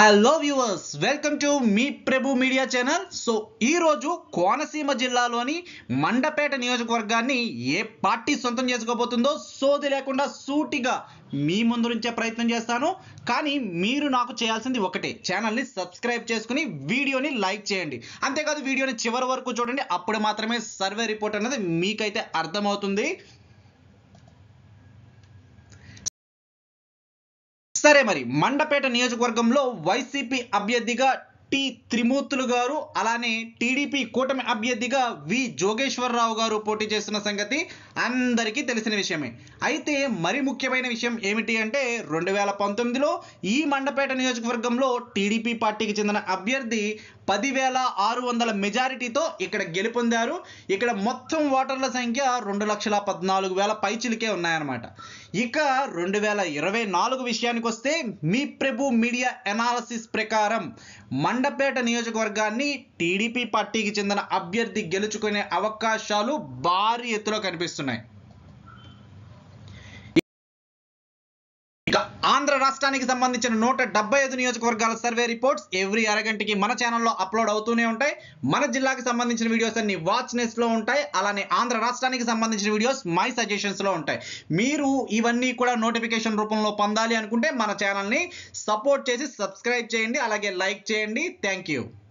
hello viewers welcome to మీ Prabhu media channel so ఈ రోజు కోనసీమ జిల్లాలోని మండపేట నియోజకవర్గాన్ని ఏ పార్టీ సొంతం చేసుకోబోతుందో సోది లేకుండా సూటిగా మీ ముందు నుంచే ప్రయత్నం చేస్తాను కానీ మీరు నాకు చేయాల్సింది ఒకటే ఛానల్ని సబ్స్క్రైబ్ చేసుకుని వీడియోని లైక్ చేయండి అంతేకాదు వీడియోని చివరి వరకు చూడండి అప్పుడు మాత్రమే సర్వే రిపోర్ట్ అనేది మీకైతే అర్థమవుతుంది సరే మరి మండపేట నియోజకవర్గంలో వైసీపీ అభ్యర్థిగా టి త్రిమూర్తులు గారు అలానే టీడీపీ కూటమి అభ్యర్థిగా వి జోగేశ్వరరావు గారు పోటీ చేస్తున్న సంగతి అందరికీ తెలిసిన విషయమే అయితే మరి ముఖ్యమైన విషయం ఏమిటి అంటే రెండు వేల పంతొమ్మిదిలో ఈ మండపేట నియోజకవర్గంలో టీడీపీ పార్టీకి చెందిన అభ్యర్థి పదివేల ఆరు వందల మెజారిటీతో ఇక్కడ గెలుపొందారు ఇక్కడ మొత్తం ఓటర్ల సంఖ్య రెండు లక్షల పద్నాలుగు వేల పైచిలికే ఉన్నాయన్నమాట ఇక రెండు వేల ఇరవై నాలుగు విషయానికి వస్తే మీ ప్రభు మీడియా ఎనాలసిస్ ప్రకారం మండపేట నియోజకవర్గాన్ని టీడీపీ పార్టీకి చెందిన అభ్యర్థి గెలుచుకునే అవకాశాలు భారీ ఎత్తులో కనిపిస్తున్నాయి ఇక ఆంధ్ర రాష్ట్రానికి సంబంధించిన నూట డెబ్బై ఐదు నియోజకవర్గాల సర్వే రిపోర్ట్స్ ఎవ్రీ అరగంటకి మన ఛానల్లో అప్లోడ్ అవుతూనే ఉంటాయి మన జిల్లాకి సంబంధించిన వీడియోస్ అన్ని వాచ్ నెస్ట్లో ఉంటాయి అలానే ఆంధ్ర రాష్ట్రానికి సంబంధించిన వీడియోస్ మై సజెషన్స్లో ఉంటాయి మీరు ఇవన్నీ కూడా నోటిఫికేషన్ రూపంలో పొందాలి అనుకుంటే మన ఛానల్ని సపోర్ట్ చేసి సబ్స్క్రైబ్ చేయండి అలాగే లైక్ చేయండి థ్యాంక్ యూ